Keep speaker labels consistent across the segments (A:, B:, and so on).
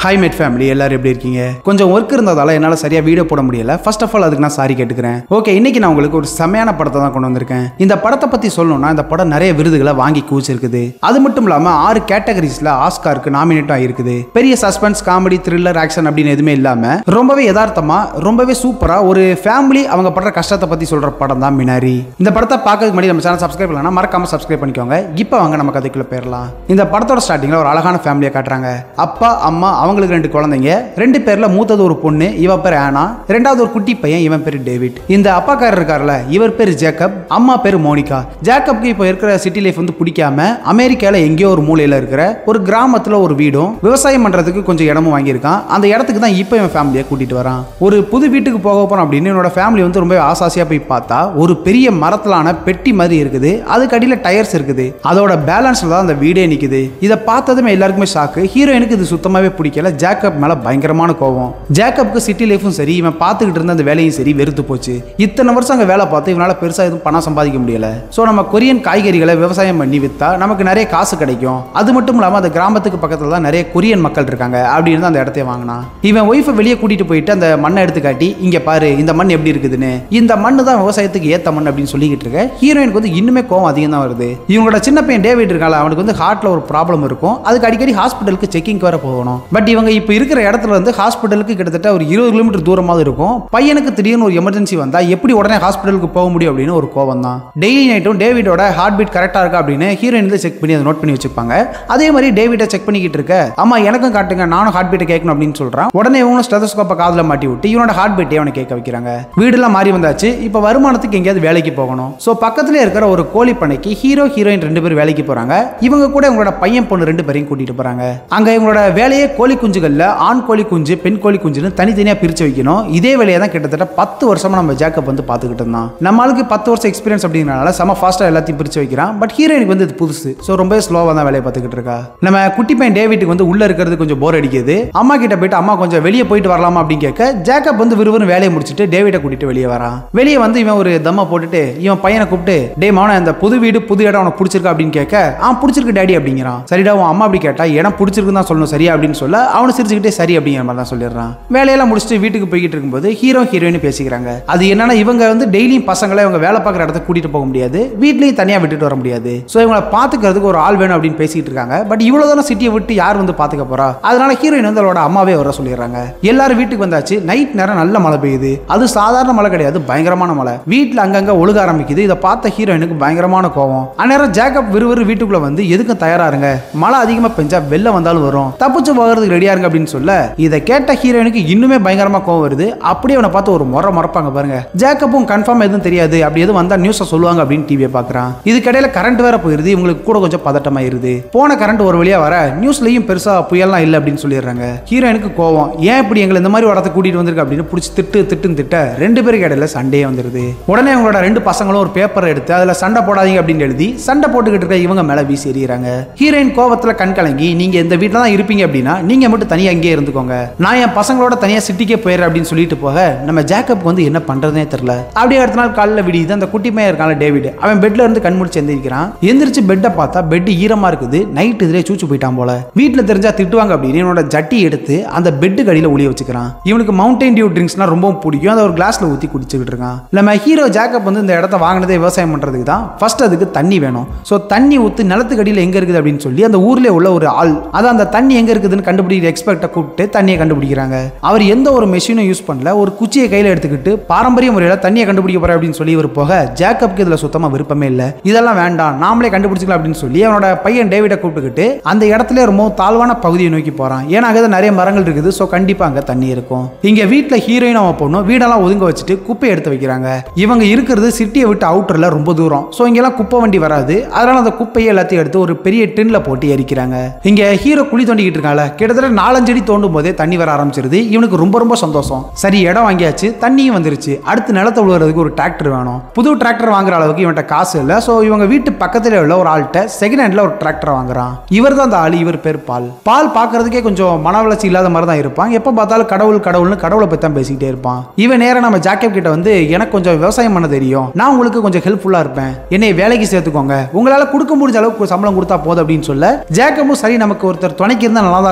A: hi mat family எல்லாரும் எப்படி இருக்கீங்க கொஞ்சம் ஒர்க் இருந்ததால என்னால் சரியா வீடியோ போட முடியல ஃபர்ஸ்ட் ஆஃப் ஆல் அதுக்கு நான் சாரி கேட்டுக்கிறேன் ஓகே இன்னைக்கு நான் உங்களுக்கு ஒரு செமையான படத்தை தான் கொண்டு வந்திருக்கேன் இந்த படத்தை பத்தி சொல்லணும்னா இந்த படம் நிறைய விருதுகளை வாங்கி கூச்சிருக்குது அது மட்டும் இல்லாம ஆறு கேட்டகரிஸ்ல ஆஸ்காருக்கு நாமினேட்டும் ஆயிருக்குது பெரிய சஸ்பென்ஸ் காமெடி த்ரில்லர் ஆக்ஷன் அப்படின்னு எதுவுமே இல்லாம ரொம்பவே யதார்த்தமா ரொம்பவே சூப்பரா ஒரு ஃபேமிலி அவங்க படுற கஷ்டத்தை பத்தி சொல்ற படம் தான் மினாரி இந்த படத்தை பார்க்கறதுக்கு முன்னாடி நம்ம சேனல் சப்ஸ்கிரைப் பண்ணலாம் மறக்காம சப்ஸ்கிரைப் பண்ணிக்கோங்க இப்போ வாங்க நம்ம கதைக்குள்ள போயிடலாம் இந்த படத்தோட ஸ்டார்டிங்ல ஒரு அழகான ஃபேமிலியை காட்டுறாங்க அப்பா அம்மா அவங்களுக்கு ரெண்டு குழந்தைங்க ரெண்டு பேர்ல மூத்தது ஒரு பொண்ணு இவ பேர் ஆனா ரெண்டாவது ஒரு குட்டி பையன் இவன் பேர் டேவிட் இந்த அப்பாக்காரர் இருக்கார்ல இவர் பேர் ஜேக்கப் அம்மா பேர் மோனிகா ஜேக்கப்க்கு இப்போ இருக்கிற சிட்டி லைஃப் வந்து பிடிக்காம அமெரிக்கால எங்கேயோ ஒரு மூலையில இருக்கிற ஒரு கிராமத்துல ஒரு வீடும் விவசாயம் பண்றதுக்கு கொஞ்சம் இடமும் வாங்கியிருக்கான் அந்த இடத்துக்கு தான் இப்போ இவன் ஃபேமிலியை கூட்டிட்டு வரான் ஒரு புது வீட்டுக்கு போக போறோம் அப்படின்னு என்னோட ஃபேமிலி வந்து ரொம்ப ஆசாசியா போய் பார்த்தா ஒரு பெரிய மரத்திலான பெட்டி மாதிரி இருக்குது அதுக்கு அடியில் டயர்ஸ் இருக்குது அதோட பேலன்ஸ்ல தான் அந்த வீடே நிக்குது இதை பார்த்ததுமே எல்லாருக்குமே ஷாக்கு ஹீரோயினுக்கு இது சுத்தமாவே பிடிக்கல ஜேக்கப் மேல பயங்கரமான கோவம் ஜேக்கப்க்கு சிட்டி லைஃபும் சரி இவன் பார்த்துக்கிட்டு இருந்த அந்த வேலையும் சரி வெறுத்து போச்சு இத்தனை வருஷம் அங்கே வேலை பார்த்து இவனால பெருசா எதுவும் பணம் சம்பாதிக்க முடியல ஸோ நம்ம கொரியன் காய்கறிகளை விவசாயம் பண்ணி வித்தா நமக்கு நிறைய காசு கிடைக்கும் அது மட்டும் இல்லாமல் அந்த கிராமத்துக்கு பக்கத்தில் தான் நிறைய கொரியன் மக்கள் இருக்காங்க அப்படின்னு தான் அந்த இடத்தைய வாங்கினான் இவன் ஒய்ஃபை வெளியே கூட்டிட்டு போயிட்டு அந்த மண்ணை எடுத்து காட்டி இங்க பாரு இந்த மண் எப்படி இருக்குதுன்னு இந்த மண்ணு தான் விவசாயத்துக்கு ஏத்த மண் அப்படின்னு சொல்லிக்கிட்டு இருக்க ஹீரோயினுக்கு வந்து இன்னுமே கோவம் அதிகம் தான் வருது இவங்களோட சின்ன பையன் டேவிட் இருக்கால அவனுக்கு வந்து ஹார்ட்ல ஒரு ப்ராப்ளம் இருக்கும் அதுக்கு அடிக்கடி ஹாஸ்பிட்டலுக்கு செக்கிங் வர போகணும் பட் இவங்க இப்போ இருக்கிற இடத்துல இருந்து ஹாஸ்பிட்டலுக்கு கிட்டத்தட்ட ஒரு இருபது கிலோமீட்டர் தூரமாக இருக்கும் பையனுக்கு திடீர்னு ஒரு எமர்ஜென்சி வந்தா எப்படி உடனே ஹாஸ்பிட்டலுக்கு போக முடியும் அப்படின்னு ஒரு கோவம் தான் டெய்லி நைட்டும் டேவிடோட ஹார்ட் பீட் கரெக்டாக இருக்கா அப்படின்னு ஹீரோயின் வந்து செக் பண்ணி அதை நோட் பண்ணி வச்சுப்பாங்க அதே மாதிரி டேவிட்டை செக் பண்ணிக்கிட்டு இருக்க அம்மா எனக்கும் காட்டுங்க நானும் ஹார்ட் பீட்டை கேட்கணும் அப்படின்னு சொல்றான் உடனே இவனும் ஸ்டெதஸ்கோப்பை காதில் மாட்டி விட்டு இவனோட ஹார்ட் பீட்டை அவனை கேட்க வைக்கிறாங்க வீடெல்லாம் மாறி வந்தாச்சு இப்போ வருமானத்துக்கு எங்கேயாவது வேலைக்கு போகணும் ஸோ பக்கத்துல இருக்கிற ஒரு கோழி பண்ணைக்கு ஹீரோ ஹீரோயின் ரெண்டு பேரும் வேலைக்கு போறாங்க இவங்க கூட இவங்களோட பையன் பொண்ணு ரெண்டு பேரையும் கூட்டிட்டு போறாங்க அங்க இவங்களோட வேலையே கோழி குஞ்சுகள்ல ஆண் கோழி குஞ்சு பெண் கோழி குஞ்சுன்னு தனித்தனியா பிரிச்சு வைக்கணும் இதே வேலையை தான் கிட்டத்தட்ட பத்து வருஷமா நம்ம ஜேக்கப் வந்து பார்த்துக்கிட்டு இருந்தான் நம்மளுக்கு பத்து வருஷம் எக்ஸ்பீரியன்ஸ் அப்படிங்கிறனால செம ஃபாஸ்டா எல்லாத்தையும் பிரிச்சு வைக்கிறான் பட் ஹீரோயினுக்கு வந்து இது புதுசு ஸோ ரொம்ப ஸ்லோவாக தான் வேலையை பார்த்துக்கிட்டு இருக்கா நம்ம குட்டி பையன் டேவிட்டுக்கு வந்து உள்ள இருக்கிறது கொஞ்சம் போர் அடிக்குது அம்மா கிட்ட போயிட்டு அம்மா கொஞ்சம் வெளியே போயிட்டு வரலாமா அப்படின்னு கேட்க ஜேக்கப் வந்து விறுவிறு வேலையை முடிச்சுட்டு டேவிட்டை கூட்டிட்டு வெளியே வரான் வெளியே வந்து இவன் ஒரு தம்மா போட்டுட்டு இவன் பையனை கூப்பிட்டு டே மவன இந்த புது வீடு புது இடம் உனக்கு பிடிச்சிருக்கா அப்படின்னு கேட்க ஆ பிடிச்சிருக்கு டேடி அப்படிங்கிறான் சரிடா உன் அம்மா அப்படி கேட்டா இடம் பிடிச்சிருக்குன்னு தான் சொல்லணும் சரியா அப்படின்னு சொல்ல அவனு சிரிச்சுக்கிட்டே சரி அப்படிங்கிற மாதிரி தான் சொல்லிடுறான் வேலையெல்லாம் முடிச்சுட்டு வீட்டுக்கு போய்கிட்டு இருக்கும்போது ஹீரோ ஹீரோயின் பேசிக்கிறாங்க அது என்னன்னா இவங்க வந்து டெய்லியும் பசங்களை இவங்க வேலை பார்க்குற இடத்துக்கு கூட்டிட்டு போக முடியாது வீட்லயும் தனியா விட்டுட்டு வர முடியாது ஸோ இவங்களை பார்த்துக்கிறதுக்கு ஒரு ஆள் வேணும் அப்படின்னு பேசிட்டு இருக்காங்க பட் இவ்வளவு தானே சிட்டியை விட்டு யார் வந்து பார்த்துக்க போறா அதனால ஹீரோயின் வந்து அவளோட அம்மாவே வர சொல்லிடுறாங்க எல்லாரும் வீட்டுக்கு வந்தாச்சு நைட் நேரம் நல்ல மழை பெய்யுது அது சாதாரண மழை கிடையாது பயங்கரமான மழை வீட்டில் அங்கங்க ஒழுக ஆரம்பிக்குது இதை பார்த்த ஹீரோயினுக்கு பயங்கரமான கோவம் அந்நேரம் ஜேக்கப் விறுவிறு வீட்டுக்குள்ள வந்து எதுக்கும் தயாரா இருங்க மழை அதிகமா பெஞ்சா வெள்ளம் வந்தாலும் வரும் தப்பிச்சு போகிறதுக்கு ரெடியா இருங்க அப்படின்னு சொல்ல இதை கேட்ட ஹீரோயினுக்கு இன்னுமே பயங்கரமா கோவம் வருது அப்படியே அவனை பார்த்து ஒரு முறை மறப்பாங்க பாருங்க ஜேக்கப்பும் கன்ஃபார்ம் எதுவும் தெரியாது அப்படி எதுவும் வந்தா நியூஸை சொல்லுவாங்க அப்படின்னு டிவியை பார்க்கறான் இதுக்கிடையில கரண்ட் வேற போயிருது இவங்களுக்கு கூட கொஞ்சம் பதட்டமாயிருது போன கரண்ட் ஒரு வழியா வர நியூஸ்லயும் பெருசா புயல்லாம் இல்லை அப்படின்னு சொல்லிடுறாங்க ஹீரோயினுக்கு கோவம் ஏன் இப்படி எங்களை இந்த மாதிரி இடத்த கூட்டிட்டு வந்திருக்கு அப்படின்னு பிடிச்சி திட்டு திட்டுன்னு திட்ட ரெண்டு பேருக்கு இடையில சண்டையே வந்துருது உடனே அவங்களோட ரெண்டு பசங்களும் ஒரு பேப்பர் எடுத்து அதுல சண்டை போடாதீங்க அப்படின்னு எழுதி சண்டை போட்டுக்கிட்டு இருக்க இவங்க மேல வீசி எறிகிறாங்க ஹீரோயின் கோவத்துல கண் கலங்கி நீங்க இந்த வீட்டில் தான் இருப்பீங்க அப்படின்னா நீங்க மட்டும் தனியா அங்கேயே இருந்துக்கோங்க நான் என் பசங்களோட தனியா சிட்டிக்கே போயிடுறேன் அப்படின்னு சொல்லிட்டு போக நம்ம ஜேக்கப் வந்து என்ன பண்றதுனே தெரியல அப்படியே அடுத்த நாள் காலைல விடியுது அந்த குட்டி பையன் இருக்கான டேவிட் அவன் பெட்ல இருந்து கண் முடிச்சு எந்திரிக்கிறான் எந்திரிச்சு பெட்டை பார்த்தா பெட் ஈரமா இருக்குது நைட் இதுலயே சூச்சு போயிட்டான் போல வீட்டுல தெரிஞ்சா திட்டுவாங்க அப்படின்னு இவனோட ஜட்டி எடுத்து அந்த பெட்டு கடியில ஒளிய வச்சுக்கிறான் இவனுக்கு மவுண்டைன் டியூ ட்ரிங்க்ஸ்னா ரொம்ப பிடிக்கும் அதை ஒரு கிளாஸ்ல ஊத்தி குடிச்சுக்கிட்டு இருக்கான் நம்ம ஹீரோ ஜேக்கப் வந்து இந்த இடத்த வாங்கினதே விவசாயம் பண்றதுக்கு தான் ஃபர்ஸ்ட் அதுக்கு தண்ணி வேணும் ஸோ தண்ணி ஊத்து நிலத்துக்கு அடியில் எங்க இருக்குது அப்படின்னு சொல்லி அந்த ஊர்ல உள்ள ஒரு ஆள் அதான் அந்த தண்ணி எங்க இருக்குதுன்னு கண்டுபிடிக்கிற எக்ஸ்பர்ட்டை கூப்பிட்டு தண்ணியை கண்டுபிடிக்கிறாங்க அவர் எந்த ஒரு மெஷினும் யூஸ் பண்ணல ஒரு குச்சியை கையில எடுத்துக்கிட்டு பாரம்பரிய முறையில் தண்ணியை கண்டுபிடிக்க போற அப்படின்னு சொல்லி இவர் போக ஜேக்கப்க்கு இதுல சுத்தமா விருப்பமே இல்லை இதெல்லாம் வேண்டாம் நாமளே கண்டுபிடிச்சிக்கலாம் அப்படின்னு சொல்லி அவனோட பையன் டேவிடை கூப்பிட்டுக்கிட்டு அந்த இடத்துல ரொம்ப தாழ்வான பகுதியை நோக்கி போறான் ஏன்னா அங்கே நிறைய மரங்கள் இருக்குது ஸோ கண்டிப்பா அங்க தண்ணி இருக்கும் இங்க வீட்டில் ஹீரோயின் அவன் பொண்ணும் வீடெல்லாம் ஒதுங்க வச்சுட்டு குப்பை எடுத்து வைக்கிறாங்க இவங்க இருக்கிறது சிட்டியை விட்டு அவுட்டர்ல ரொம்ப தூரம் ஸோ இங்கெல்லாம் குப்பை வண்டி வராது அதனால அந்த குப்பையை எல்லாத்தையும் எடுத்து ஒரு பெரிய டின்ல போட்டு எரிக்கிறாங்க இங்க ஹீரோ குழி தோண்டிக்கிட்டு இருக்காங்க கிட்டத்தட்ட நாலஞ்சு அடி தோண்டும் போதே தண்ணி வர ஆரம்பிச்சிருது இவனுக்கு ரொம்ப ரொம்ப சந்தோஷம் சரி இடம் வாங்கியாச்சு தண்ணியும் வந்துருச்சு அடுத்து நிலத்தை உழுவுறதுக்கு ஒரு டிராக்டர் வேணும் புது டிராக்டர் வாங்குற அளவுக்கு இவன்ட்ட காசு இல்லை ஸோ இவங்க வீட்டு பக்கத்துல உள்ள ஒரு ஆள்கிட்ட செகண்ட் ஹேண்ட்ல ஒரு டிராக்டர் வாங்குறான் இவர் தான் அந்த ஆள் இவர் பேர் பால் பால் பார்க்கறதுக்கே கொஞ்சம் மன வளர்ச்சி இல்லாத மாதிரி தான் இருப்பான் எப்போ பார்த்தாலும் கடவுள் கடவுள்னு கடவுளை பற்றி தான் பேசிக்கிட்டே இருப்பான் இவன் நேரா நம்ம ஜாக்கப் கிட்ட வந்து எனக்கு கொஞ்சம் விவசாயம் பண்ண தெரியும் நான் உங்களுக்கு கொஞ்சம் ஹெல்ப்ஃபுல்லா இருப்பேன் என்னை வேலைக்கு சேர்த்துக்கோங்க உங்களால கொடுக்க முடிஞ்ச அளவுக்கு சம்பளம் கொடுத்தா போதும் அப்படின்னு சொல்ல ஜேக்கமும் சரி நமக்கு ஒருத்தர் துணைக்கு இருந்தால் நல்லா தான் இருக்கும் அப்படின்னு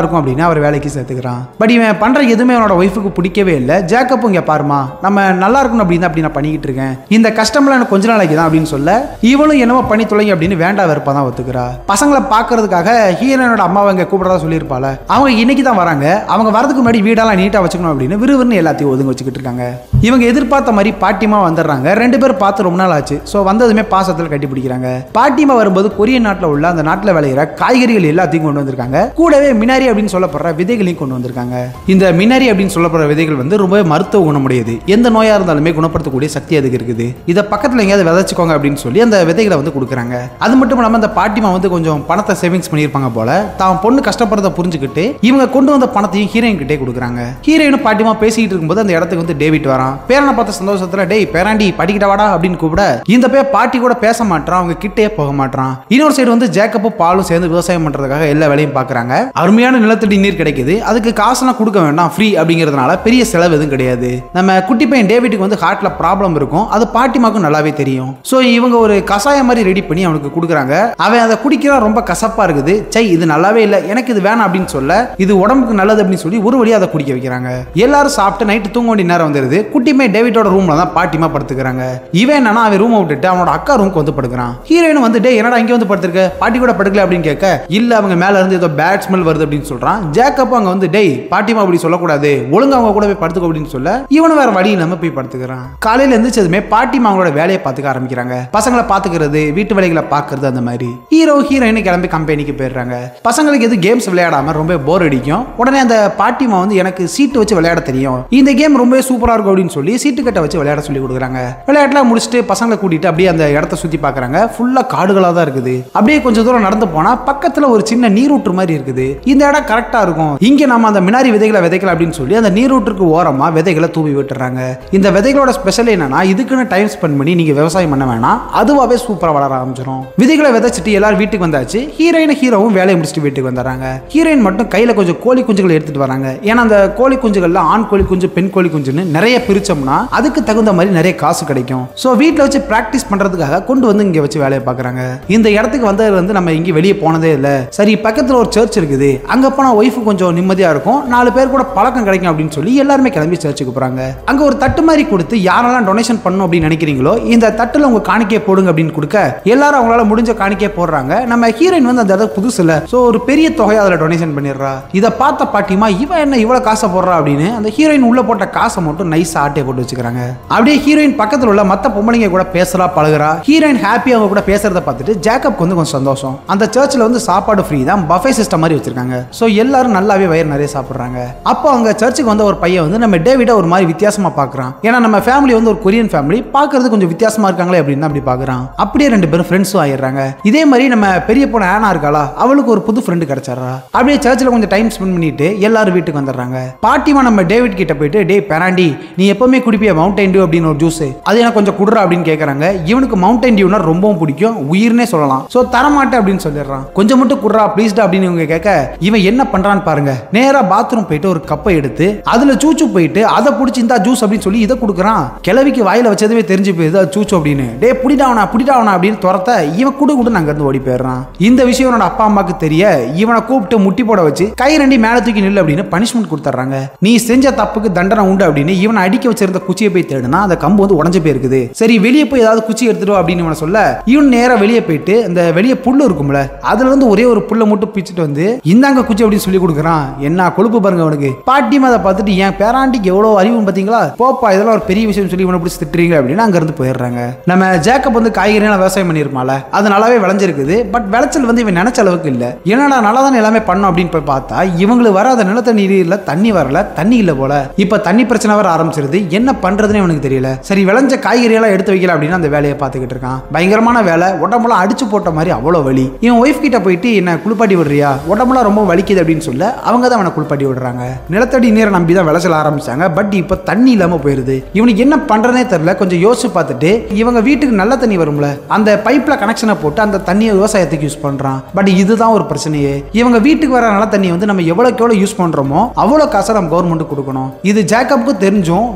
A: அப்படின்னு அவர் வேலைக்கு சேர்த்துக்கிறான் பட் இவன் பண்ற எதுவுமே அவனோட ஒய்ஃபுக்கு பிடிக்கவே இல்லை ஜேக்கப்பும் இங்க பாருமா நம்ம நல்லா இருக்கணும் அப்படின்னு அப்படி நான் பண்ணிக்கிட்டு இருக்கேன் இந்த கஷ்டம்லாம் எனக்கு கொஞ்ச நாளைக்கு தான் அப்படின்னு சொல்ல இவளும் என்னமோ பண்ணி தொலைங்க அப்படின்னு வேண்டா வெறுப்பா தான் ஒத்துக்கிறா பசங்களை பார்க்கறதுக்காக ஹீரோனோட அம்மாவை இங்க கூப்பிடறதா சொல்லியிருப்பாள் அவங்க இன்னைக்கு தான் வராங்க அவங்க வரதுக்கு முன்னாடி வீடெல்லாம் நீட்டா வச்சுக்கணும் அப்படின்னு விறுவிறுன்னு எல்லாத்தையும் ஒதுங்க வச்சுக்கிட்டு இருக்காங்க இவங்க எதிர்பார்த்த மாதிரி பாட்டிமா வந்துடுறாங்க ரெண்டு பேரும் பார்த்து ரொம்ப நாள் ஆச்சு ஸோ வந்ததுமே பாசத்தில் கட்டி பிடிக்கிறாங்க பாட்டிமா வரும்போது கொரியன் நாட்டில் உள்ள அந்த நாட்டில் விளையிற காய்கறிகள் எல்லாத்தையும் கொண்டு வந்திருக்காங்க கூடவே மினாரி அப்படின்னு சொல்லப்படுற விதைகளையும் கொண்டு வந்திருக்காங்க இந்த மினாரி அப்படின்னு சொல்லப்படுற விதைகள் வந்து ரொம்பவே மருத்துவ குணமுடையது எந்த நோயா இருந்தாலுமே குணப்படுத்தக்கூடிய சக்தி அதுக்கு இருக்குது இதை பக்கத்தில் எங்கேயாவது விதைச்சுக்கோங்க அப்படின்னு சொல்லி அந்த விதைகளை வந்து கொடுக்குறாங்க அது மட்டும் இல்லாமல் அந்த பாட்டிமா வந்து கொஞ்சம் பணத்தை சேவிங்ஸ் பண்ணியிருப்பாங்க போல தான் பொண்ணு கஷ்டப்படுறத புரிஞ்சுக்கிட்டு இவங்க கொண்டு வந்த பணத்தையும் ஹீரோயின் கிட்டே கொடுக்குறாங்க ஹீரோயினும் பாட்டிமா பேசிக்கிட்டு இருக்கும்போது அந்த இடத்துக்கு வந்து டேவிட் வரான் பேரனை பார்த்த சந்தோஷத்துல டேய் பேராண்டி படிக்கிட்ட வாடா அப்படின்னு கூப்பிட இந்த பேர் பாட்டி கூட பேச மாட்டான் அவங்க கிட்டே போக மாட்டான் இன்னொரு சைடு வந்து ஜேக்கப்பும் பாலும் சேர்ந்து விவசாயம் பண்றதுக்காக எல்லா வேலையும் பார்க்கறாங்க அருமையான நிலத்தடி நீர் கிடைக்குது அதுக்கு காசுலாம் கொடுக்க வேண்டாம் ஃப்ரீ அப்படிங்கிறதுனால பெரிய செலவு எதுவும் கிடையாது நம்ம குட்டி பையன் டேவிட்டுக்கு வந்து ஹார்ட்ல ப்ராப்ளம் இருக்கும் அது பாட்டிமாக்கும் நல்லாவே தெரியும் ஸோ இவங்க ஒரு கஷாயம் மாதிரி ரெடி பண்ணி அவனுக்கு கொடுக்குறாங்க அவன் அதை குடிக்கிறான் ரொம்ப கசப்பா இருக்குது சை இது நல்லாவே இல்லை எனக்கு இது வேணாம் அப்படின்னு சொல்ல இது உடம்புக்கு நல்லது அப்படின்னு சொல்லி ஒரு வழியா அதை குடிக்க வைக்கிறாங்க எல்லாரும் சாப்பிட்டு நைட்டு தூங்க வேண்டிய நேரம் வந்துருது குட்டிமே டேவிட்டோட ரூம்ல தான் பாட்டிமா படுத்துக்கிறாங்க இவன் என்னன்னா அவன் ரூம் விட்டுட்டு அவனோட அக்கா ரூமுக்கு வந்து படுக்கிறான் ஹீரோயின் வந்து டே என்னடா இங்க வந்து படுத்திருக்க பாட்டி கூட படுக்கல அப்படின்னு கேட்க இல்ல அவங்க மேல இருந்து ஏதோ பேட் ஸ்மெல் வருது அப்படின்னு சொல்றான் ஜேக்கப் அங்க வந்து டேய் பாட்டிமா அப்படி சொல்லக்கூடாது ஒழுங்கா அவங்க கூட போய் படுத்துக்கோ அப்படின்னு சொல்ல இவனும் வேற வழி இல்லாம போய் படுத்துக்கிறான் காலையில எந்திரிச்சதுமே பாட்டிமா அவங்களோட வேலையை பார்த்துக்க ஆரம்பிக்கிறாங்க பசங்களை பாத்துக்கிறது வீட்டு வேலைகளை பார்க்கறது அந்த மாதிரி ஹீரோ ஹீரோயின் கிளம்பி கம்பெனிக்கு போயிடுறாங்க பசங்களுக்கு எது கேம்ஸ் விளையாடாம ரொம்ப போர் அடிக்கும் உடனே அந்த பாட்டிமா வந்து எனக்கு சீட்டு வச்சு விளையாட தெரியும் இந்த கேம் ரொம்ப சூப்பரா இருக்கும் அப்படின்னு சொல்லி சீட்டு கட்டை வச்சு விளையாட சொல்லி கொடுக்குறாங்க விளையாட்டுலாம் முடிச்சுட்டு பசங்களை கூட்டிட்டு அப்படியே அந்த இடத்த சுத்தி பார்க்கறாங்க ஃபுல்லா காடுகளா தான் இருக்குது அப்படியே கொஞ்சம் தூரம் நடந்து போனா பக்கத்துல ஒரு சின்ன நீரூற்று மாதிரி இருக்குது இந்த இடம் கரெக்டா இருக்கும் இங்க நம்ம அந்த மினாரி விதைகளை விதைக்கலாம் அப்படின்னு சொல்லி அந்த நீரூற்றுக்கு ஓரமா விதைகளை தூவி விட்டுறாங்க இந்த விதைகளோட ஸ்பெஷல் என்னன்னா இதுக்குன்னு டைம் ஸ்பெண்ட் பண்ணி நீங்க விவசாயம் பண்ண வேணாம் அதுவாவே சூப்பரா வளர ஆரம்பிச்சிடும் விதைகளை விதைச்சிட்டு எல்லாரும் வீட்டுக்கு வந்தாச்சு ஹீரோயின் ஹீரோவும் வேலையை முடிச்சுட்டு வீட்டுக்கு வந்துடுறாங்க ஹீரோயின் மட்டும் கையில கொஞ்சம் கோழி குஞ்சுகள் எடுத்துட்டு வராங்க ஏன்னா அந்த கோழி குஞ்சுகள்ல ஆண் கோழி குஞ்சு பெண் கோழி குஞ்சுன்னு நிறைய பிரிச்சோம்னா அதுக்கு தகுந்த மாதிரி நிறைய காசு கிடைக்கும் ஸோ வீட்டில் வச்சு ப்ராக்டிஸ் பண்றதுக்காக கொண்டு வந்து இங்க வச்சு வேலையை பார்க்குறாங்க இந்த இடத்துக்கு வந்ததுல இருந்து நம்ம இங்கே வெளியே போனதே இல்லை சரி பக்கத்தில் ஒரு சர்ச் இருக்குது அங்க போனா ஒய்ஃபு கொஞ்சம் நிம்மதியா இருக்கும் நாலு பேர் கூட பழக்கம் கிடைக்கும் அப்படின்னு சொல்லி எல்லாருமே கிளம்பி சர்ச்சுக்கு போறாங்க அங்க ஒரு தட்டு மாதிரி கொடுத்து யாரெல்லாம் டொனேஷன் பண்ணணும் அப்படின்னு நினைக்கிறீங்களோ இந்த தட்டுல உங்க காணிக்கையை போடுங்க அப்படின்னு கொடுக்க எல்லாரும் அவங்களால முடிஞ்ச காணிக்கையை போடுறாங்க நம்ம ஹீரோயின் வந்து அந்த இடத்துக்கு புதுசு இல்ல ஸோ ஒரு பெரிய தொகையை அதில் டொனேஷன் பண்ணிடுறா இதை பார்த்த பாட்டிமா இவன் என்ன இவ்வளவு காசை போடுறா அப்படின்னு அந்த ஹீரோயின் உள்ள போட்ட காசை மட்டும் நைஸா ஆட்டையை போட்டு வச்சுக்கிறாங்க அப்படியே ஹீரோயின் பக்கத்துல உள்ள மத்த பொம்பளைங்க கூட பேசுறா பழகுறா ஹீரோயின் ஹாப்பி அவங்க கூட பேசுறத பார்த்துட்டு ஜேக்கப்க்கு வந்து கொஞ்சம் சந்தோஷம் அந்த சர்ச்சில் வந்து சாப்பாடு ஃப்ரீ தான் பஃபே சிஸ்டம் மாதிரி வச்சிருக்காங்க ஸோ எல்லாரும் நல்லாவே வயிறு நிறைய சாப்பிடுறாங்க அப்போ அங்க சர்ச்சுக்கு வந்த ஒரு பையன் வந்து நம்ம டேவிட ஒரு மாதிரி வித்தியாசமா பார்க்கறான் ஏன்னா நம்ம ஃபேமிலி வந்து ஒரு கொரியன் ஃபேமிலி பார்க்கறது கொஞ்சம் வித்தியாசமா இருக்காங்களே அப்படின்னு அப்படி பார்க்கறான் அப்படியே ரெண்டு பேரும் ஃப்ரெண்ட்ஸும் ஆயிடுறாங்க இதே மாதிரி நம்ம பெரிய பொண்ணு ஆனா இருக்காளா அவளுக்கு ஒரு புது ஃப்ரெண்டு கிடைச்சாரா அப்படியே சர்ச்சில் கொஞ்சம் டைம் ஸ்பெண்ட் பண்ணிட்டு எல்லாரும் வீட்டுக்கு வந்துடுறாங்க பாட்டிமா நம்ம டேவிட் கிட்ட போயிட்டு டே பெராண்டி நீ எப்பவுமே குடிப்பிய மவுண்டைன் டியூ அப்படின்னு ஒரு ஜூஸ் அது எனக்கு கொஞ்சம் குடுறா அப்படின்னு கேட்கறாங்க இவனுக்கு மவுண்டைன் டியூனா ரொம்பவும் பிடிக்கும் உயிர்னே சொல்லலாம் ஸோ தரமாட்டேன் அப்படின்னு சொல்லிடுறான் கொஞ்சம் மட்டும் குடுறா ப்ளீஸ்டா அப்படின்னு இவங்க கேட்க இவன் என்ன பண்றான்னு பாருங்க நேரா பாத்ரூம் போயிட்டு ஒரு கப்பை எடுத்து அதுல சூச்சு போயிட்டு அதை பிடிச்சி இந்த ஜூஸ் அப்படின்னு சொல்லி இதை கொடுக்குறான் கிழவிக்கு வாயில வச்சதுவே தெரிஞ்சு போயிருது அது சூச்சு அப்படின்னு டே புடிடாவனா புடிடாவனா அப்படின்னு துரத்த இவன் குடு குடு அங்க இருந்து ஓடி போயிடுறான் இந்த விஷயம் என்னோட அப்பா அம்மாக்கு தெரிய இவனை கூப்பிட்டு முட்டி போட வச்சு கை ரெண்டி மேல தூக்கி நில்லு அப்படின்னு பனிஷ்மெண்ட் கொடுத்துட்றாங்க நீ செஞ்ச தப்புக்கு தண்டனை உண்டு அப்படின்னு இவனை அடிக்க வச்சிருந்த குச்சியை போய் தேடுனா அந்த கம்பு வந்து உடஞ்சு போயிருக்குது சரி வெளியே போய் ஏதாவது குச்சி எடுத்துட்டு வா அப்படின்னு இவனை சொல்ல இவன் நேரா வெளியே போயிட்டு அந்த வெளியே புல்லு இருக்கும்ல அதுல இருந்து ஒரே ஒரு புல்லை மட்டும் பிச்சுட்டு வந்து இந்தாங்க குச்சி அப்படின்னு சொல்லி கொடுக்குறான் என்ன கொழுப்பு பாருங்க அவனுக்கு பாட்டிமா அதை பார்த்துட்டு என் பேராண்டிக்கு எவ்வளவு அறிவு பாத்தீங்களா போப்பா இதெல்லாம் ஒரு பெரிய விஷயம் சொல்லி இவனை பிடிச்சி திட்டுறீங்க அப்படின்னு அங்க இருந்து போயிடுறாங்க நம்ம ஜேக்கப் வந்து காய்கறியெல்லாம் விவசாயம் பண்ணிருமால அது நல்லாவே விளைஞ்சிருக்குது பட் விளைச்சல் வந்து இவன் நினைச்ச அளவுக்கு இல்ல என்னடா நல்லா தானே எல்லாமே பண்ணோம் அப்படின்னு போய் பார்த்தா இவங்களுக்கு வர அந்த நிலத்தடி நீர்ல தண்ணி வரல தண்ணி இல்ல போல இப்ப தண்ணி பிரச்சனை வர ஆரம்பிச்சிருது என்ன பண்றதுன்னு இவனுக்கு தெரியல சரி விளைஞ்ச காய்கறி எல்லாம் எடுத்து வைக்கல அப்படின்னு அந்த வேலையை பார்த்துக்கிட்டு இருக்கான் பயங்கரமான வேலை உடம்புலாம் அடிச்சு போட்ட மாதிரி அவ்வளவு வலி இவன் ஒய்ஃப் கிட்ட போயிட்டு என்ன குளிப்பாட்டி விடுறியா உடம்புலாம் ரொம்ப வலிக்குது அப்படின்னு சொல்ல அவங்க தான் அவனை குளிப்பாட்டி விடுறாங்க நிலத்தடி நீரை நம்பி தான் விளைச்சல் ஆரம்பிச்சாங்க பட் இப்போ தண்ணி இல்லாம போயிருது இவனுக்கு என்ன பண்றதே தெரியல கொஞ்சம் யோசிச்சு பார்த்துட்டு இவங்க வீட்டுக்கு நல்ல தண்ணி வரும்ல அந்த பைப்ல கனெக்ஷனை போட்டு அந்த தண்ணியை விவசாயத்துக்கு யூஸ் பண்றான் பட் இதுதான் ஒரு பிரச்சனையே இவங்க வீட்டுக்கு வர நல்ல தண்ணியை வந்து நம்ம எவ்வளோக்கு எவ்வளோ யூஸ் பண்றோமோ அவ்வளோ காசை நம்ம கவர்மெண்ட் கொடுக்கணும் இது ஜேக்கப்புக்கு தெரிஞ்சும்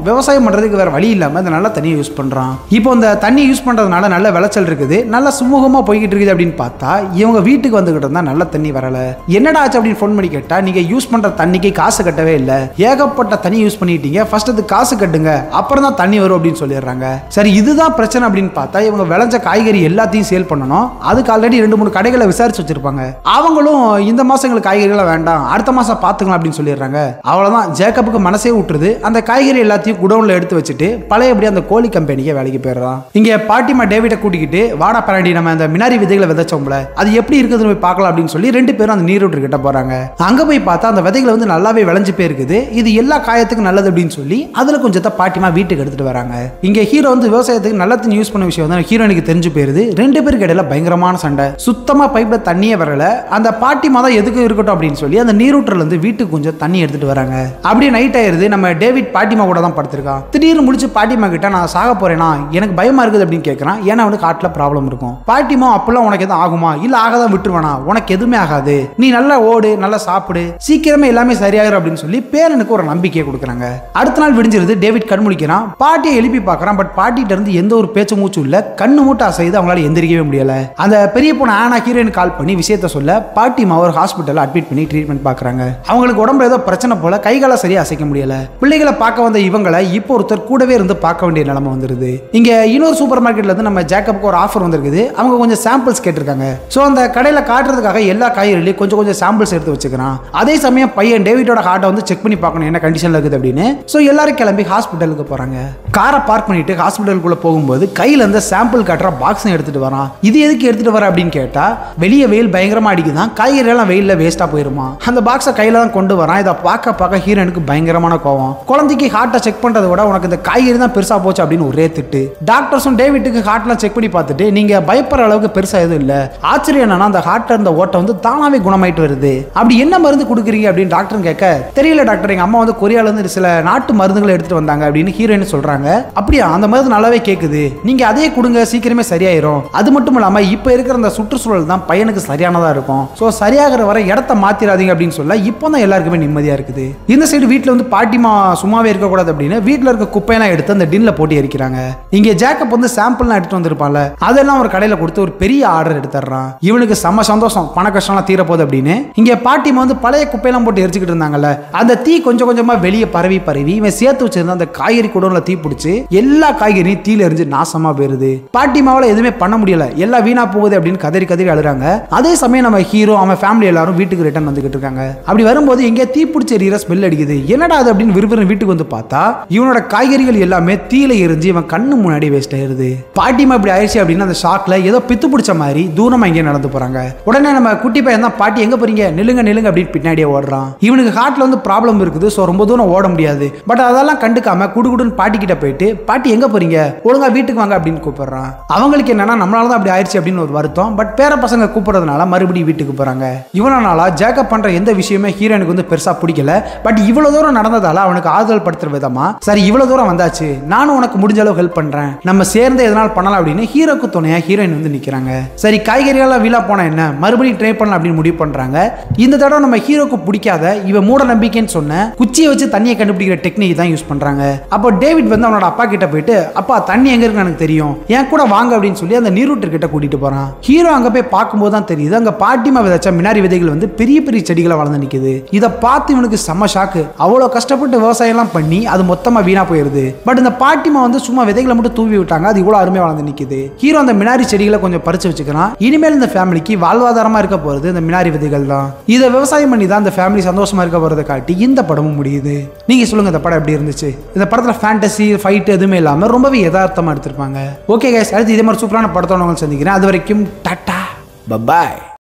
A: விவசாயம் பண்றதுக்கு வேற வழி இல்லாம இந்த நல்ல தண்ணியை யூஸ் பண்றான் இப்போ இந்த தண்ணி யூஸ் பண்றதுனால நல்ல விளைச்சல் இருக்குது நல்ல சுமூகமா போய்கிட்டு இருக்குது அப்படின்னு பார்த்தா இவங்க வீட்டுக்கு வந்துகிட்டு இருந்தா நல்ல தண்ணி வரல என்னடா ஆச்சு அப்படின்னு ஃபோன் பண்ணி கேட்டா நீங்க யூஸ் பண்ற தண்ணிக்கு காசு கட்டவே இல்ல ஏகப்பட்ட தண்ணி யூஸ் பண்ணிட்டீங்க ஃபர்ஸ்ட் அது காசு கட்டுங்க அப்புறம் தான் தண்ணி வரும் அப்படின்னு சொல்லிடுறாங்க சரி இதுதான் பிரச்சனை அப்படின்னு பார்த்தா இவங்க விளைஞ்ச காய்கறி எல்லாத்தையும் சேல் பண்ணணும் அதுக்கு ஆல்ரெடி ரெண்டு மூணு கடைகளை விசாரிச்சு வச்சிருப்பாங்க அவங்களும் இந்த மாசம் எங்களுக்கு காய்கறிகள் வேண்டாம் அடுத்த மாசம் பார்த்துக்கலாம் அப்படின்னு சொல்லிடுறாங்க அவ்வளவுதான் ஜேக்கப்புக்கு மனசே விட்டுருது அந்த காய்கறி எல்லாத்தையும் குடவுன்ல எடுத்து வச்சுட்டு பழையபடி அந்த கோழி கம்பெனிக்கு வேலைக்கு போயிடுறான் இங்க பாட்டிமா டேவிட்டை கூட்டிக்கிட்டு வாடா பரண்டி நம்ம அந்த மினாரி விதைகளை விதைச்சோம்ல அது எப்படி இருக்குதுன்னு போய் பார்க்கலாம் அப்படின்னு சொல்லி ரெண்டு பேரும் அந்த நீரூற்று கிட்ட போறாங்க அங்க போய் பார்த்தா அந்த விதைகள் வந்து நல்லாவே விளைஞ்சு போயிருக்குது இது எல்லா காயத்துக்கும் நல்லது அப்படின்னு சொல்லி அதுல கொஞ்சத்தை பாட்டிமா வீட்டுக்கு எடுத்துட்டு வராங்க இங்க ஹீரோ வந்து விவசாயத்துக்கு நல்ல தண்ணி யூஸ் பண்ண விஷயம் வந்து ஹீரோனுக்கு தெரிஞ்சு போயிருது ரெண்டு பேருக்கு இடையில பயங்கரமான சண்டை சுத்தமா பைப்ல தண்ணியே வரல அந்த பாட்டிமா தான் எதுக்கும் இருக்கட்டும் அப்படின்னு சொல்லி அந்த நீரூற்றுல இருந்து வீட்டுக்கு கொஞ்சம் தண்ணி எடுத்துட்டு வராங்க அப்படியே நைட் ஆயிருது நம்ம டேவிட் பாட்டிமா கூட தான் படுத்திருக்கான் திடீர்னு முடிச்சு பாட்டிமா கிட்ட நான் சாக போறேனா எனக்கு பயமா இருக்குது அப்படின்னு கேட்கறான் ஏன்னா அவனுக்கு காட்டுல ப்ராப்ளம் இருக்கும் பாட்டிமா அப்பெல்லாம் உனக்கு எதுவும் ஆகுமா இல்ல ஆகாதான் விட்டுருவானா உனக்கு எதுவுமே ஆகாது நீ நல்லா ஓடு நல்லா சாப்பிடு சீக்கிரமே எல்லாமே சரியாகிரும் அப்படின்னு சொல்லி பேரனுக்கு ஒரு நம்பிக்கையை கொடுக்குறாங்க அடுத்த நாள் விடிஞ்சிருது டேவிட் கண் முழிக்கிறான் பாட்டியை எழுப்பி பார்க்கறான் பட் பாட்டிகிட்ட இருந்து எந்த ஒரு பேச்சு மூச்சும் இல்ல கண்ணு மூட்டை அசைது அவங்களால எந்திரிக்கவே முடியல அந்த பெரிய பொண்ணு ஆனா ஹீரோயின் கால் பண்ணி விஷயத்த சொல்ல பாட்டிமா ஒரு ஹாஸ்பிட்டல் அட்மிட் பண்ணி ட்ரீட்மெண்ட் பார்க்கறாங்க அவங்களுக்கு உடம்புல ஏதோ பிரச்சனை போல கைகால சரியா அசைக்க முடியல பிள்ளைகளை பார்க்க வந்த இவங்களை இப்போ ஒருத்தர் கூடவே இருந்து பார்க்க வேண்டிய நிலைமை வந்துருது இங்க இன்னொரு சூப்பர் மார்க்கெட்ல இருந்து நம்ம ஜேக்கப்புக்கு ஒரு ஆஃபர் வந்திருக்குது அவங்க கொஞ்சம் சாம்பிள்ஸ் கேட்டிருக்காங்க ஸோ அந்த கடையில் காட்டுறதுக்காக எல்லா காய்கறிலையும் கொஞ்சம் கொஞ்சம் சாம்பிள்ஸ் எடுத்து வச்சுக்கிறான் அதே சமயம் பையன் டேவிட்டோட ஹார்ட்டை வந்து செக் பண்ணி பார்க்கணும் என்ன கண்டிஷன்ல இருக்குது அப்படின்னு ஸோ எல்லாரும் கிளம்பி ஹாஸ்பிட்டலுக்கு போறாங்க காரை பார்க் பண்ணிட்டு ஹாஸ்பிட்டலுக்குள்ள போகும்போது கையில இருந்த சாம்பிள் காட்டுற பாக்ஸும் எடுத்துட்டு வரான் இது எதுக்கு எடுத்துட்டு வர அப்படின்னு கேட்டா வெளியே வெயில் பயங்கரமா அடிக்குதான் காய்கறி எல்லாம் வெயில்ல வேஸ்டா போயிருமா அந்த பாக்ஸை கையில தான் கொண்டு வரான் இதை பார்க்க பார்க்க ஹீரோனுக்கு பயங்கரமான கோவம் குழந்தைக்கு ஹார்ட்டை செக் பண்றதை விட உனக்கு இந்த காய்கறி தான் பெருசா போச்சு அப்படின்னு ஒரே திட்டு டாக்டர்ஸும் டேவிட்டுக்கு ஹார்ட்லாம் செக் பண்ணி பார்த்துட்டு நீங்க பயப்படுற அளவுக்கு பெருசா எதுவும் இல்ல ஆச்சரியம் என்னன்னா அந்த ஹார்ட்ல இருந்த ஓட்டை வந்து தானாவே குணமாயிட்டு வருது அப்படி என்ன மருந்து கொடுக்குறீங்க அப்படின்னு டாக்டர் கேட்க தெரியல டாக்டர் எங்க அம்மா வந்து கொரியால இருந்து சில நாட்டு மருந்துகளை எடுத்துட்டு வந்தாங்க அப்படின்னு ஹீரோயின் சொல்றாங்க அப்படியா அந்த மருந்து நல்லாவே கேக்குது நீங்க அதே கொடுங்க சீக்கிரமே சரியாயிரும் அது மட்டும் இல்லாம இப்ப இருக்கிற அந்த சுற்றுச்சூழல் தான் பையனுக்கு சரியானதா இருக்கும் சோ சரியாகிற வரை இடத்த மாத்திராதீங்க அப்படின்னு சொல்ல இப்போ தான் எல்லாருக்குமே நிம்மதியா இருக்குது இந்த சைடு வீட்ல வந்து பாட்டிமா சும்மாவே இருக்கக்கூடாது அப்படின்னு வீட்ல இருக்க குப்பையெல்லாம் எடுத்து அந்த டின்ல போட்டு எரிக்கிறாங்க இங்க ஜேக்கப் வந்து சாம்பிள்லாம் எடுத்து வந்திருப்பான்ல அதெல்லாம் ஒரு கடையில கொடுத்து ஒரு பெரிய ஆர்டர் எடுத்துறான் இவனுக்கு செம்ம சந்தோஷம் பண கஷ்டம்லாம் தீர போகுது அப்படின்னு இங்க பாட்டிமா வந்து பழைய குப்பையெல்லாம் போட்டு எரிச்சுக்கிட்டு இருந்தாங்கல்ல அந்த தீ கொஞ்சம் கொஞ்சமா வெளியே பரவி பரவி இவன் சேர்த்து வச்சிருந்த அந்த காய்கறி குடோன்ல தீ பிடிச்சி எல்லா காய்கறியும் தீல எரிஞ்சு நாசமா போயிருது பாட்டிமாவால எதுவுமே பண்ண முடியல எல்லாம் வீணா போகுது அப்படின்னு கதறி கதறி அழுறாங்க அதே சமயம் நம்ம ஹீரோ அவன் ஃபேமிலி எல்லாரும் வீட்டுக்கு ரிட்டர்ன் வந்துகிட்டு இருக்காங்க அப்படி வரும்போது எங்கே தீ பிடிச்ச எரியிற ஸ்மெல் அடிக்குது என்னடா அது அப்படின்னு விறுவிறு வீட்டுக்கு வந்து பார்த்தா இவனோட காய்கறிகள் எல்லாமே தீல எரிஞ்சு இவன் கண்ணு முன்னாடி வேஸ்ட் ஆயிருது பாட்டிமா இப்படி ஆயிடுச்சு அப்படின்னு அந்த ஷாக்ல ஏதோ பித்து பிடிச்ச மாதிரி தூரமா இங்கே நடந்து போறாங்க உடனே நம்ம குட்டி பையன் தான் பாட்டி எங்க போறீங்க நில்லுங்க நில்லுங்க அப்படின்னு பின்னாடியே ஓடுறான் இவனுக்கு ஹார்ட்ல வந்து ப்ராப்ளம் இருக்குது ஸோ ரொம்ப தூரம் ஓட முடியாது பட் அதெல்லாம் கண்டுக்காம குடுகுடுன்னு பாட்டி கிட்ட போயிட்டு பாட்டி எங்க போறீங்க ஒழுங்கா வீட்டுக்கு வாங்க அப்படின்னு கூப்பிடுறான் அவங்களுக்கு என்னன்னா நம்மளால தான் அப்படி ஆயிடுச்சு அப்படின்னு ஒரு வருத்தம் பட் பேர பசங்க கூப்பிடுறதுனால மறுபடியும் வீட்டுக்கு போறாங்க இவ்வளவு நாளா ஜேக்கப் பண்ற எந்த விஷயமே ஹீரோனுக்கு வந்து பெருசா பிடிக்கல பட் இவ்வளவு தூரம் நடந்ததால அவனுக்கு ஆறுதல் படுத்துற விதமா சரி இவ்வளவு தூரம் வந்தாச்சு நானும் உனக்கு முடிஞ்ச அளவு ஹெல்ப் பண்றேன் நம்ம சேர்ந்து எதனால் பண்ணலாம் அப்படின்னு ஹீரோக்கு துணையா ஹீரோயின் வந்து நிக்கிறாங்க சரி காய்கறியெல்லாம் வீணா போனா என்ன மறுபடியும் ட்ரை பண்ணலாம் அப்படின்னு முடிவு பண்றாங்க இந்த தடவை நம்ம ஹீரோக்கு பிடிக்காத இவன் மூட நம்பிக்கைன்னு சொன்ன குச்சியை வச்சு தண்ணியை கண்டுபிடிக்கிற டெக்னிக் தான் யூஸ் பண்றாங்க அப்போ டேவிட் வந்து அவனோட அப்பா கிட்ட போயிட்டு அப்பா தண்ணி எங்க இருக்குன்னு எனக்கு தெரியும் என் கூட வாங்க அப்படின்னு சொல்லி அந்த நீரூற்று கிட்ட கூட்டிட்டு போறான் ஹீரோ அங்க போய் பார்க்கும்போது தான் தெரியுது அங்க பாட்டிமா விதைச்ச மினாரி விதைகள் வந்து பெரிய பெரிய செடிகளை வளர்ந்து நிக்குது இதை பார்த்து இவனுக்கு செம்ம ஷாக்கு அவ்வளோ கஷ்டப்பட்டு விவசாயம் எல்லாம் பண்ணி அது மொத்தமா வீணா போயிருது பட் இந்த பாட்டிமா வந்து சும்மா விதைகளை மட்டும் தூவி விட்டாங்க அது இவ்வளோ அருமையா வளர்ந்து நிக்குது ஹீரோ அந்த மினாரி செடிகளை கொஞ்சம் பறிச்சு வச்சுக்கிறான் இனிமேல் இந்த ஃபேமிலிக்கு வாழ்வாதாரமா இருக்க போறது இந்த மினாரி விதைகள் தான் இதை விவசாயம் பண்ணி தான் இந்த ஃபேமிலி சந்தோஷமா இருக்க போறதை காட்டி இந்த படமும் முடியுது நீங்க சொல்லுங்க இந்த படம் எப்படி இருந்துச்சு இந்த படத்துல ஃபேண்டசி ஃபைட் எதுவுமே இல்லாம ரொம்பவே யதார்த்தமா எடுத்திருப்பாங்க ஓகே கைஸ் அடுத்து இதே மாதிரி சூப்பரான படத்தோட உங்களை சந்திக்கிறேன் அது வரைக்கும் டாட்டா பபாய்